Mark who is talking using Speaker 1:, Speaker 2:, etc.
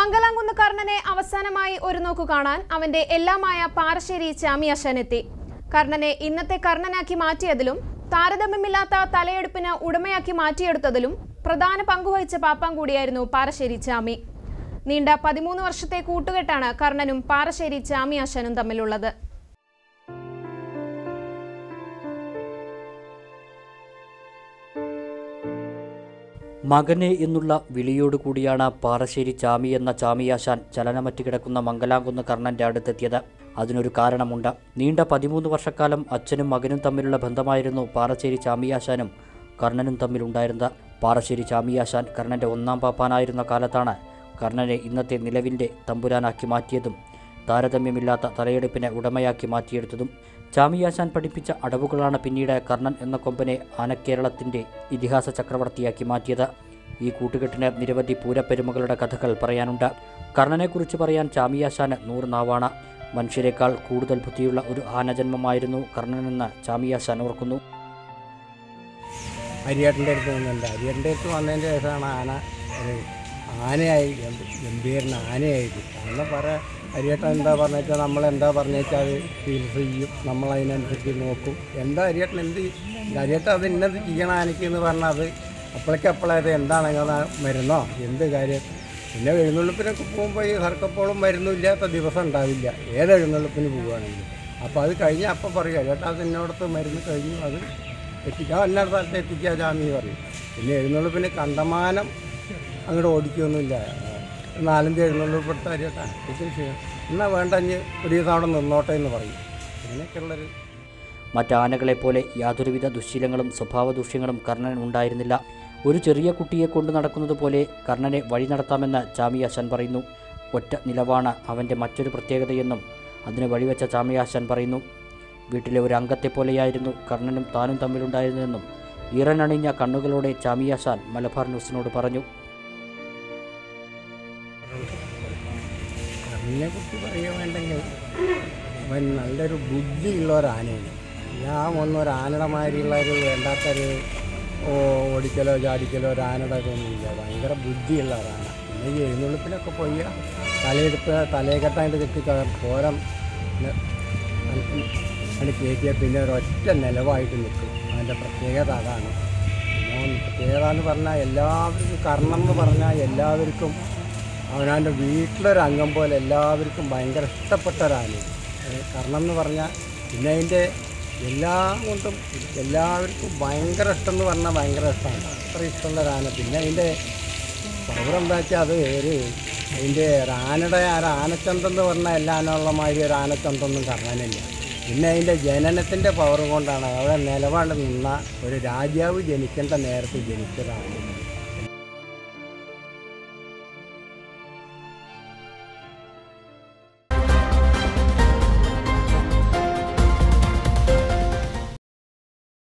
Speaker 1: മംഗലാംകുന്ന് കർണനെ അവസാനമായി ഒരു നോക്കു കാണാൻ അവന്റെ എല്ലാമായ പാറശ്ശേരി ചാമിയാശാൻ എത്തി കർണനെ ഇന്നത്തെ കർണനാക്കി മാറ്റിയതിലും താരതമ്യമില്ലാത്ത തലയെടുപ്പിന് ഉടമയാക്കി മാറ്റിയെടുത്തതിലും പ്രധാന പങ്കുവഹിച്ച പാപ്പാൻ കൂടിയായിരുന്നു പാറശ്ശേരി ചാമി നീണ്ട പതിമൂന്ന് വർഷത്തെ കൂട്ടുകെട്ടാണ് കർണനും പാറശ്ശേരി ചാമിയാശാനും തമ്മിലുള്ളത്
Speaker 2: മകനെ എന്നുള്ള വിളിയോടുകൂടിയാണ് പാറശ്ശേരി ചാമി എന്ന ചാമിയാശാൻ ചലനമറ്റ് കിടക്കുന്ന മംഗലാംകുന്ന് കർണന്റെ അടുത്തെത്തിയത് അതിനൊരു കാരണമുണ്ട് നീണ്ട പതിമൂന്ന് വർഷക്കാലം അച്ഛനും മകനും തമ്മിലുള്ള ബന്ധമായിരുന്നു പാറശ്ശേരി ചാമിയാശാനും കർണനും തമ്മിലുണ്ടായിരുന്നത് പാറശ്ശേരി ചാമിയാശാൻ കർണന്റെ ഒന്നാം പാപ്പാനായിരുന്ന കാലത്താണ് കർണനെ ഇന്നത്തെ നിലവിൻ്റെ തമ്പുരാനാക്കി മാറ്റിയതും താരതമ്യമില്ലാത്ത തലയെടുപ്പിനെ ഉടമയാക്കി മാറ്റിയെടുത്തതും ചാമിയാശാൻ പഠിപ്പിച്ച അടവുകളാണ് പിന്നീട് കർണൻ എന്ന കൊമ്പനെ ആനക്കേരളത്തിൻ്റെ ഇതിഹാസ ചക്രവർത്തിയാക്കി മാറ്റിയത് ഈ കൂട്ടുകെട്ടിന് നിരവധി പൂരപ്പെരുമകളുടെ കഥകൾ പറയാനുണ്ട് കർണനെക്കുറിച്ച് പറയാൻ ചാമിയാശാന് നൂറ് നാവാണ് മനുഷ്യരെക്കാൾ കൂടുതൽ ബുദ്ധിയുള്ള ഒരു ആനജന്മമായിരുന്നു കർണനെന്ന് ചാമിയാശാൻ ഓർക്കുന്നു
Speaker 3: അരിയേട്ടൻ്റെ അടുത്ത് നിന്നുണ്ട് അരിയേട്ടൻ്റെ അടുത്ത് വന്നതിൻ്റെ ശേഷമാണ് ആന ഒരു ആനയായി ഗംഭ- ഗംഭീരൻ ആനയായത് അന്ന് പറ അരിയേട്ടൻ എന്താ പറഞ്ഞാൽ നമ്മൾ എന്താ പറഞ്ഞാൽ അത് ചികിത്സ ചെയ്യും നമ്മൾ അതിനനുസരിച്ച് നോക്കും എന്താ അരിയേട്ടൻ എന്ത് അരിയേട്ടൻ അത് ഇന്നത് ചെയ്യണം ആനയ്ക്ക് എന്ന് പറഞ്ഞാൽ അത് അപ്പോഴേക്ക് അപ്പോഴത് എന്താണെങ്കിൽ മരുന്നോ എന്ത് കാര്യം പിന്നെ എഴുന്നള്ളിപ്പിനൊക്കെ പോകുമ്പോൾ ഈ സർക്കപ്പോളും മരുന്നില്ലാത്ത ദിവസം ഉണ്ടാവില്ല ഏത് എഴുന്നള്ളിപ്പിന് പോവുകയാണെങ്കിലും അപ്പോൾ അത് കഴിഞ്ഞ് അപ്പം പറയും അരിയേട്ടൻ അത് എന്നോടത്ത് മരുന്ന് കഴിഞ്ഞു അത് എത്തിക്കാൻ എല്ലാ സ്ഥലത്ത് എത്തിക്കാൻ ജാമി പറയും പിന്നെ എഴുന്നള്ളിപ്പിന് കണ്ടമാനം അങ്ങോട്ട് ഓടിക്കൊന്നുമില്ല നാലഞ്ച് എഴുന്നള്ളിപ്പെടുത്ത അരിയട്ടാ ഇതിന് ചെയ്യാം എന്നാൽ വേണ്ട ഇനി ഒരു ദിവസം അവിടെ നിന്നോട്ടെ എന്ന് പറയും അങ്ങനെയൊക്കെയുള്ളൊരു
Speaker 2: മറ്റാനകളെപ്പോലെ യാതൊരുവിധ ദുശ്ശീലങ്ങളും സ്വഭാവ ദൂഷ്യങ്ങളും കർണൻ ഉണ്ടായിരുന്നില്ല ഒരു ചെറിയ കുട്ടിയെ കൊണ്ടു നടക്കുന്നത് പോലെ കർണനെ വഴി നടത്താമെന്ന് ചാമിയാശാൻ പറയുന്നു ഒറ്റ നിലവാണ് അവൻ്റെ മറ്റൊരു പ്രത്യേകതയെന്നും അതിന് വഴിവെച്ച ചാമിയാശാൻ പറയുന്നു വീട്ടിലെ ഒരു അംഗത്തെപ്പോലെയായിരുന്നു കർണനും താനും തമ്മിലുണ്ടായിരുന്നതെന്നും ഈറനണിഞ്ഞ കണ്ണുകളോടെ ചാമിയാശാൻ മലബാർ ന്യൂസിനോട് പറഞ്ഞു
Speaker 3: കണ്ണിനെ കുറിച്ച് പറയുക വേണ്ടെങ്കിൽ അവൻ നല്ലൊരു ബുദ്ധിയുള്ള ഒരു ആനയാണ് ഞാൻ ഒന്നും ഒരു ആനയുടെ മാതിരിയുള്ള ഒരു വേണ്ടാത്തൊരു ഓ, ഓടിക്കലോ ചാടിക്കലോ ഒരു ആനയുടെ ഇതൊന്നുമില്ല ഭയങ്കര ബുദ്ധിയുള്ള ഒരു ആന പിന്നെ ഈ എഴുന്നള്ളിപ്പിനൊക്കെ പോയി തലയെടുപ്പ് തലയെ കെട്ടായിട്ട് കെട്ടി പോരം അതിന് കയറ്റിയാൽ പിന്നെ ഒരൊറ്റ നിലവായിട്ട് നിൽക്കും അതിൻ്റെ പ്രത്യേകത അതാണ് പിന്നെ ഒന്ന് പ്രത്യേകത എന്ന് പറഞ്ഞാൽ എല്ലാവർക്കും കർണം എന്ന് പറഞ്ഞാൽ എല്ലാവർക്കും അവനവൻ്റെ വീട്ടിലൊരു അംഗം പോലെ എല്ലാവർക്കും ഭയങ്കര ഇഷ്ടപ്പെട്ട ഒരാനയാണ് ഏ, കർണം എന്ന് പറഞ്ഞാൽ പിന്നെ അതിൻ്റെ എല്ലാം കൊണ്ടും എല്ലാവർക്കും ഭയങ്കര ഇഷ്ടം എന്ന് പറഞ്ഞാൽ ഭയങ്കര ഇഷ്ടമാണ് അത്ര ഇഷ്ടമുള്ള ഒരു ആന പിന്നെ അതിൻ്റെ പവർ എന്താ വെച്ചാൽ അത് ഒരു അതിൻ്റെ ഒരു ആനയുടെ ആ ഒരു ആനച്ചന്തം എന്ന് പറഞ്ഞാൽ എല്ലാ ആനയുള്ള മാതിരി ഒരു ആനച്ചന്തമൊന്നും കാണാനില്ല പിന്നെ അതിൻ്റെ ജനനത്തിൻ്റെ പവർ കൊണ്ടാണ് അവിടെ നിലപാട് നിന്ന ഒരു രാജാവ് ജനിക്കേണ്ട നേരത്ത് ജനിച്ചതാണ്